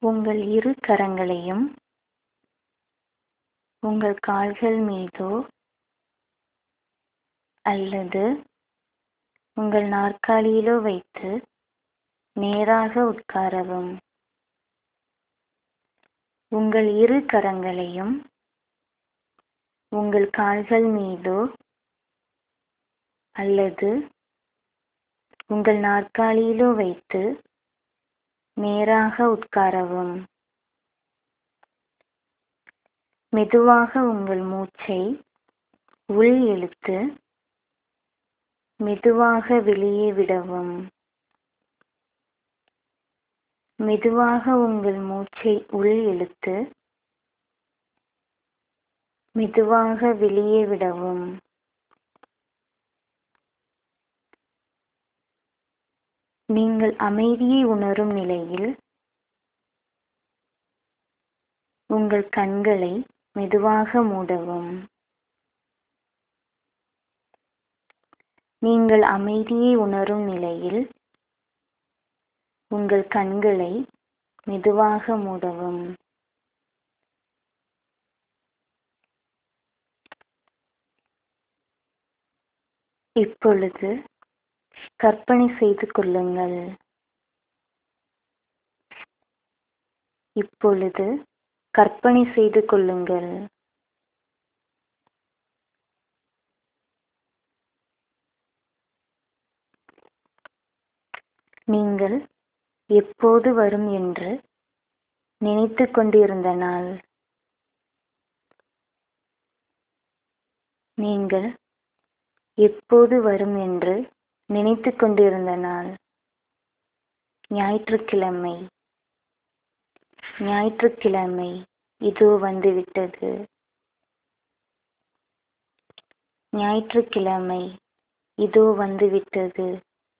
உங்கள் இரு கரங்களையும் உங்கள் கால்கள் மீதோ அல்லது உங்கள் நாற்காலியிலோ வைத்து நேராக உட்காரவும் உங்கள் இரு கரங்களையும் உங்கள் கால்கள் மீதோ அல்லது உங்கள் நாற்காலியிலோ வைத்து நேராக உட்காரவும் மெதுவாக உங்கள் மூச்சை உள் இழுத்து மெதுவாக வெளியே விடவும் மெதுவாக உங்கள் மூச்சை உள் இழுத்து மெதுவாக வெளியே விடவும் நீங்கள் அமைதியை உணரும் நிலையில் உங்கள் கண்களை மெதுவாக மூடவும் நீங்கள் அமைதியை உணரும் நிலையில் உங்கள் கண்களை மெதுவாக மூடவும் இப்பொழுது கற்பனை செய்து கொள்ளுங்கள் இப்பொழுது கற்பனை செய்து கொள்ளுங்கள் நீங்கள் எப்போது வரும் என்று நினைத்து கொண்டிருந்த நாள் நீங்கள் எப்போது வரும் என்று நினைத்து கொண்டிருந்த நாள் ஞாயிற்றுக்கிழமை ஞாயிற்றுக்கிழமை இதோ வந்துவிட்டது ஞாயிற்றுக்கிழமை இதோ வந்துவிட்டது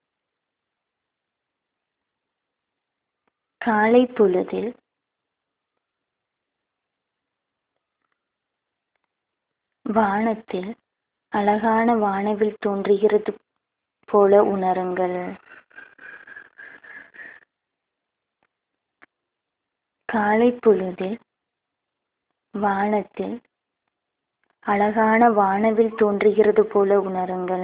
காலை பொழுதில் வானத்தில் அழகான வானவில் தோன்றுகிறது போல உணருங்கள் காலை பொழுதில் வானத்தில் அழகான வானவில் தோன்றுகிறது போல உணருங்கள்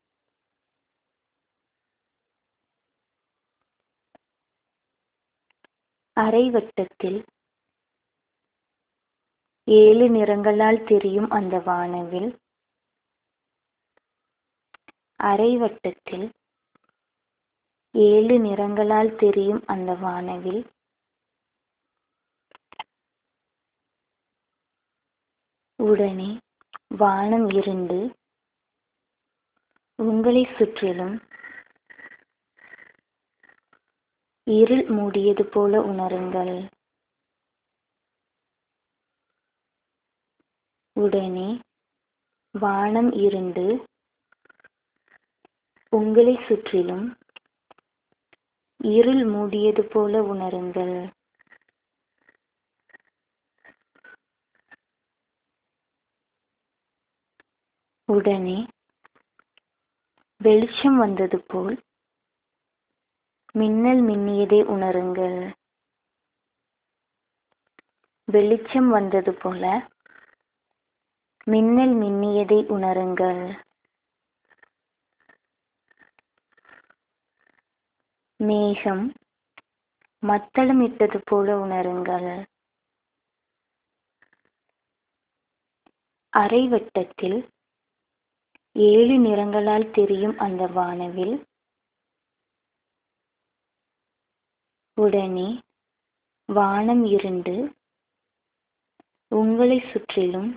அரை வட்டத்தில் ஏழு நிறங்களால் தெரியும் அந்த வானவில் அரை வட்டத்தில் ஏழு நிறங்களால் தெரியும் அந்த வானவில் உடனே வானம் இருண்டு உங்களை சுற்றிலும் இருள் மூடியது போல உணருங்கள் உடனே வானம் இருண்டு உங்களை சுற்றிலும் இருள் மூடியது போல உணருங்கள் உடனே வெளிச்சம் வந்தது போல் மின்னல் மின்னியதை உணருங்கள் வெளிச்சம் வந்தது போல மின்னல் மின்னியதை உணருங்கள் மேகம் மத்தளமிட்டது போல உணருங்கள் அரை வட்டத்தில் ஏழு நிறங்களால் தெரியும் அந்த வானவில் உடனே வானம் இருண்டு உங்களை சுற்றிலும்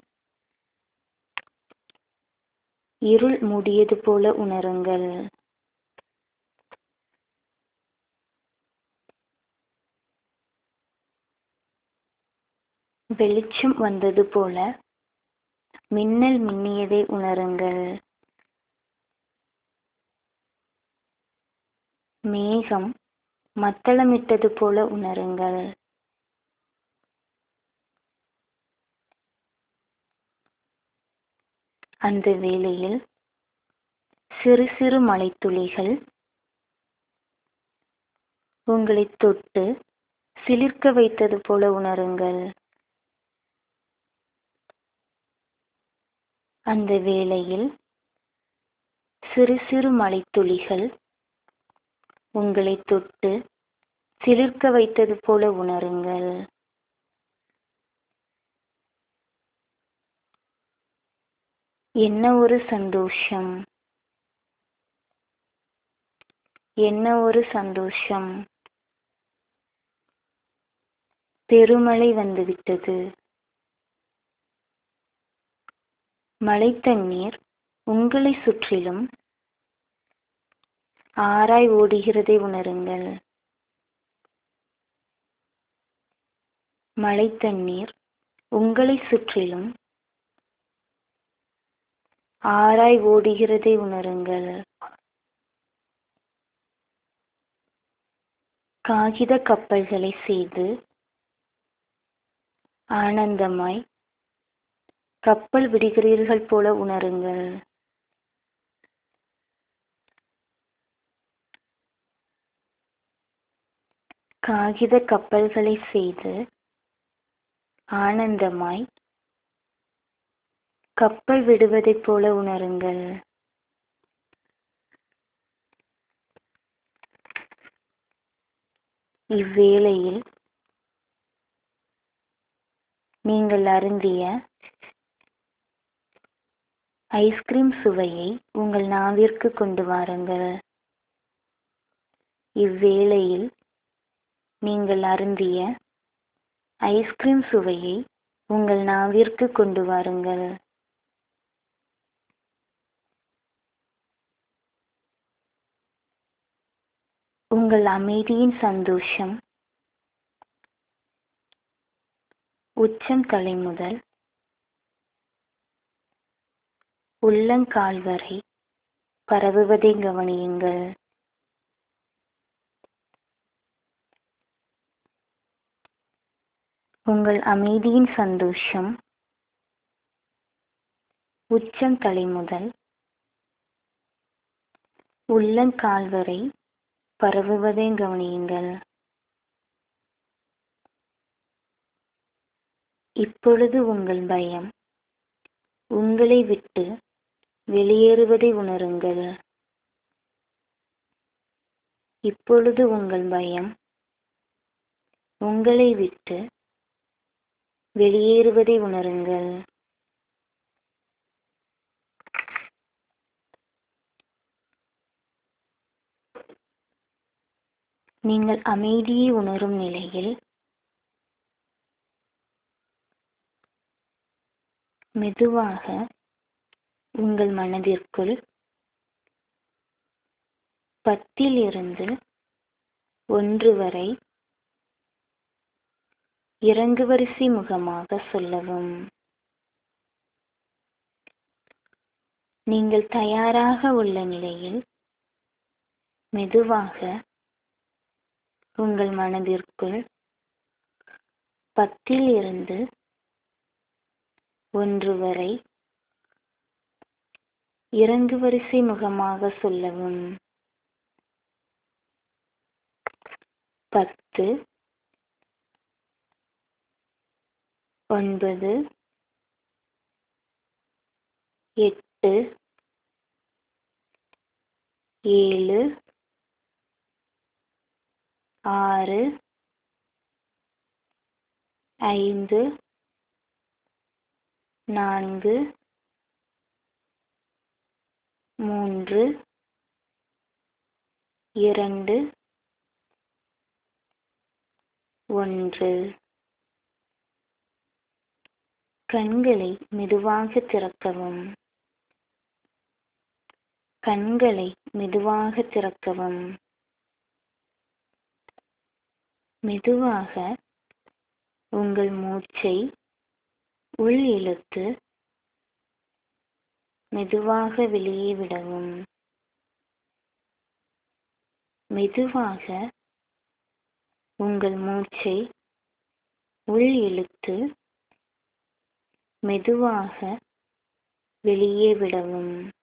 இருள் மூடியது போல உணருங்கள் வெளிச்சம் வந்தது போல மின்னல் மின்னியதை உணருங்கள் மேகம் மத்தளமிட்டது போல உணருங்கள் அந்த வேளையில் சிறு சிறு மலைத்துளிகள் உங்களை தொட்டு சிலிர்க்க வைத்தது போல உணருங்கள் அந்த வேளையில் சிறு சிறு மலைத்துளிகள் உங்களை தொட்டு சிலிர்க்க வைத்தது போல உணருங்கள் என்ன ஒரு சந்தோஷம் என்ன ஒரு சந்தோஷம் பெருமழை வந்துவிட்டது மழை தண்ணீர் உங்களை சுற்றிலும் ஆராய் ஓடுகிறதை உணருங்கள் மழை தண்ணீர் உங்களை சுற்றிலும் ஆராய் ஓடுகிறதை உணருங்கள் காகித கப்பல்களை செய்து ஆனந்தமாய் கப்பல் விடுகிறீர்கள் போல உணருங்கள் காகித கப்பல்களை செய்து ஆனந்தமாய் கப்பல் விடுவதைப் போல உணருங்கள் இவ்வேளையில் நீங்கள் அருந்திய ஐஸ்கிரீம் சுவையை உங்கள் நாவிற்கு கொண்டு வாருங்கள் இவ்வேளையில் நீங்கள் அருந்திய ஐஸ்கிரீம் சுவையை உங்கள் நாவிற்கு கொண்டு வாருங்கள் உங்கள் அமைதியின் சந்தோஷம் உச்சம் தலை முதல் உள்ளங்கால் வரை பரவுவதை கவனியுங்கள் உங்கள் அமைதியின் சந்தோஷம் உச்சம் தலை முதல் உள்ளங்கால் வரை பரவுவதை கவனியுங்கள் இப்பொழுது உங்கள் பயம் உங்களை விட்டு வெளியேறுவதை உணருங்கள் இப்பொழுது உங்கள் பயம் உங்களை விட்டு வெளியேறுவதை உணருங்கள் நீங்கள் அமைதியை உணரும் நிலையில் மெதுவாக உங்கள் மனதிற்குள் பத்தில் இருந்து ஒன்று வரை இறங்கு வரிசை முகமாக சொல்லவும் நீங்கள் தயாராக உள்ள நிலையில் மெதுவாக உங்கள் மனதிற்குள் பத்தில் இருந்து ஒன்று வரை இறங்கு வரிசை முகமாக சொல்லவும் பத்து ஒன்பது எட்டு ஏழு ஆறு ஐந்து நான்கு மூன்று இரண்டு ஒன்று கண்களை மெதுவாக திறக்கவும் கண்களை மெதுவாக திறக்கவும் மெதுவாக உங்கள் மூச்சை உள் இழுத்து மெதுவாக வெளியே விடவும் மெதுவாக உங்கள் மூச்சை உள் இழுத்து மெதுவாக வெளியே விடவும்